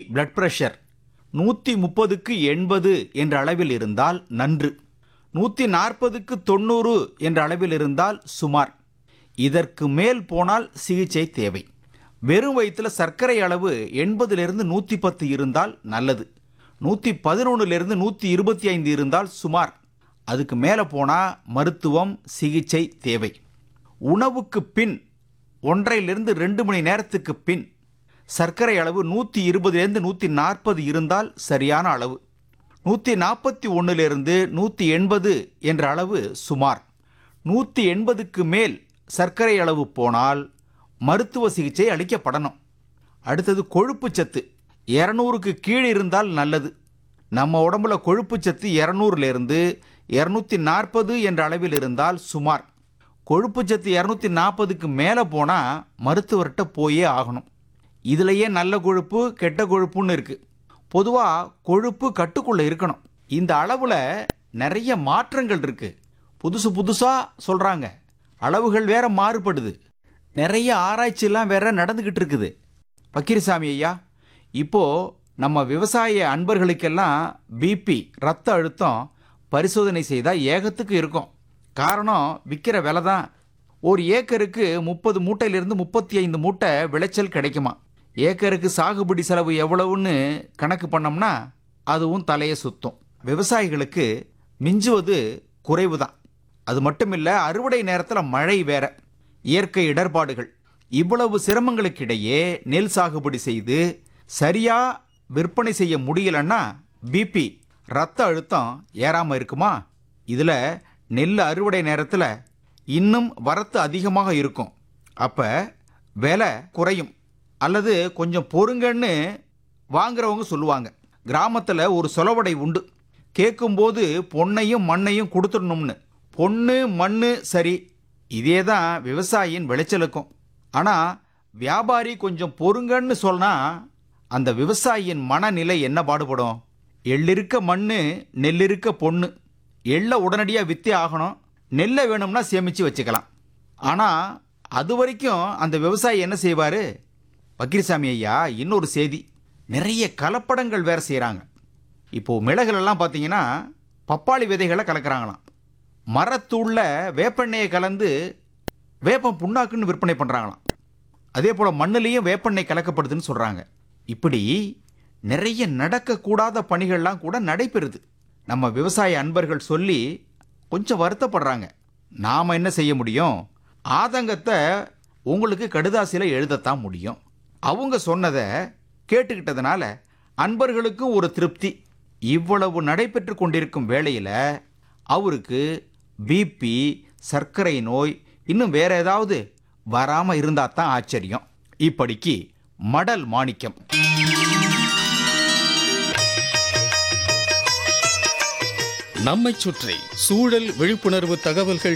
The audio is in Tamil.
பிளட் பிரஷர் நூற்றி முப்பதுக்கு எண்பது என்ற அளவில் இருந்தால் நன்று நூற்றி நாற்பதுக்கு தொண்ணூறு என்ற அளவில் இருந்தால் சுமார் இதற்கு மேல் போனால் சிகிச்சை தேவை வெறும் வயிற்றில் சர்க்கரை அளவு எண்பதிலிருந்து நூற்றி பத்து இருந்தால் நல்லது நூற்றி பதினொன்றுலேருந்து நூற்றி இருபத்தி ஐந்து இருந்தால் சுமார் அதுக்கு மேலே போனால் மருத்துவம் சிகிச்சை தேவை உணவுக்கு பின் ஒன்றையிலிருந்து ரெண்டு மணி நேரத்துக்கு பின் சர்க்கரை அளவு நூற்றி இருபதுலேருந்து நூற்றி நாற்பது இருந்தால் சரியான அளவு நூற்றி நாற்பத்தி ஒன்றுலேருந்து நூற்றி எண்பது என்ற அளவு சுமார் நூற்றி எண்பதுக்கு மேல் சர்க்கரை அளவு போனால் மருத்துவ சிகிச்சை அளிக்கப்படணும் அடுத்தது கொழுப்பு சத்து இரநூறுக்கு கீழ் இருந்தால் நல்லது நம்ம உடம்புல கொழுப்பு சத்து இரநூறுலேருந்து இரநூத்தி நாற்பது என்ற அளவில் இருந்தால் சுமார் கொழுப்பு சத்து இரநூத்தி நாற்பதுக்கு மேலே போனால் மருத்துவர்கிட்ட போயே ஆகணும் இதுலயே நல்ல கொழுப்பு கெட்ட கொழுப்புன்னு இருக்குது பொதுவாக கொழுப்பு கட்டுக்குள்ளே இருக்கணும் இந்த அளவில் நிறைய மாற்றங்கள் இருக்குது புதுசு புதுசாக சொல்கிறாங்க அளவுகள் வேற மாறுபடுது நிறைய ஆராய்ச்சியெல்லாம் வேற நடந்துக்கிட்டு இருக்குது பக்கீர்சாமி ஐயா இப்போ நம்ம விவசாய அன்பர்களுக்கெல்லாம் பிபி ரத்த அழுத்தம் பரிசோதனை செய்தால் ஏகத்துக்கு இருக்கும் காரணம் விற்கிற விலை தான் ஒரு ஏக்கருக்கு முப்பது மூட்டையிலிருந்து முப்பத்தி ஐந்து மூட்டை விளைச்சல் கிடைக்குமா ஏக்கருக்கு சாகுபடி செலவு எவ்வளவுன்னு கணக்கு பண்ணோம்னா அதுவும் தலையை சுத்தும் விவசாயிகளுக்கு மிஞ்சுவது குறைவு தான் அது மட்டுமில்ல அறுவடை நேரத்தில் மழை வேற இயற்கை இடர்பாடுகள் இவ்வளவு சிரமங்களுக்கிடையே நெல் சாகுபடி செய்து சரியா விற்பனை செய்ய முடியலன்னா பிபி ரத்த அழுத்தம் ஏறாம இருக்குமா இதுல நெல் அறுவடை நேரத்தில் இன்னும் வரத்து அதிகமாக இருக்கும் அப்ப விலை குறையும் அல்லது கொஞ்சம் பொறுங்கன்னு வாங்குறவங்க சொல்லுவாங்க கிராமத்தில் ஒரு சொலவடை உண்டு கேட்கும்போது பொன்னையும் மண்ணையும் கொடுத்துடணும்னு பொண்ணு மண்ணு சரி இதே தான் விவசாயியின் விளைச்சலுக்கும் ஆனால் வியாபாரி கொஞ்சம் பொறுங்கன்னு சொன்னா அந்த விவசாயியின் மனநிலை என்ன பாடுபடும் எள்ளிருக்க மண்ணு நெல்லிருக்க பொண்ணு எள்ளை உடனடியாக வித்தே ஆகணும் நெல்லை வேணும்னா சேமித்து வச்சுக்கலாம் ஆனால் அது வரைக்கும் அந்த விவசாயி என்ன செய்வார் வக்கீல்சாமி ஐயா இன்னொரு செய்தி நிறைய கலப்படங்கள் வேற செய்கிறாங்க இப்போது மிளகுலெல்லாம் பார்த்தீங்கன்னா பப்பாளி விதைகளை கலக்கிறாங்களாம் மரத்தூளில் வேப்பெண்ணெயை கலந்து வேப்பம் புண்ணாக்குன்னு விற்பனை பண்ணுறாங்களாம் அதே போல் மண்ணுலேயும் வேப்பெண்ணெய் கலக்கப்படுதுன்னு சொல்கிறாங்க இப்படி நிறைய நடக்கக்கூடாத பணிகள்லாம் கூட நடைபெறுது நம்ம விவசாய அன்பர்கள் சொல்லி கொஞ்சம் வருத்தப்படுறாங்க நாம் என்ன செய்ய முடியும் ஆதங்கத்தை உங்களுக்கு கடுதாசியில் எழுதத்தான் முடியும் அவங்க சொன்னதை கேட்டுக்கிட்டதுனால அன்பர்களுக்கும் ஒரு திருப்தி இவ்வளவு நடைபெற்று கொண்டிருக்கும் வேளையில் அவருக்கு பிபி சர்க்கரை நோய் இன்னும் வேற ஏதாவது வராமல் இருந்தால் தான் ஆச்சரியம் இப்படிக்கு மடல் மாணிக்கம் நம்மைச் சுற்றி சூழல் விழிப்புணர்வு தகவல்கள்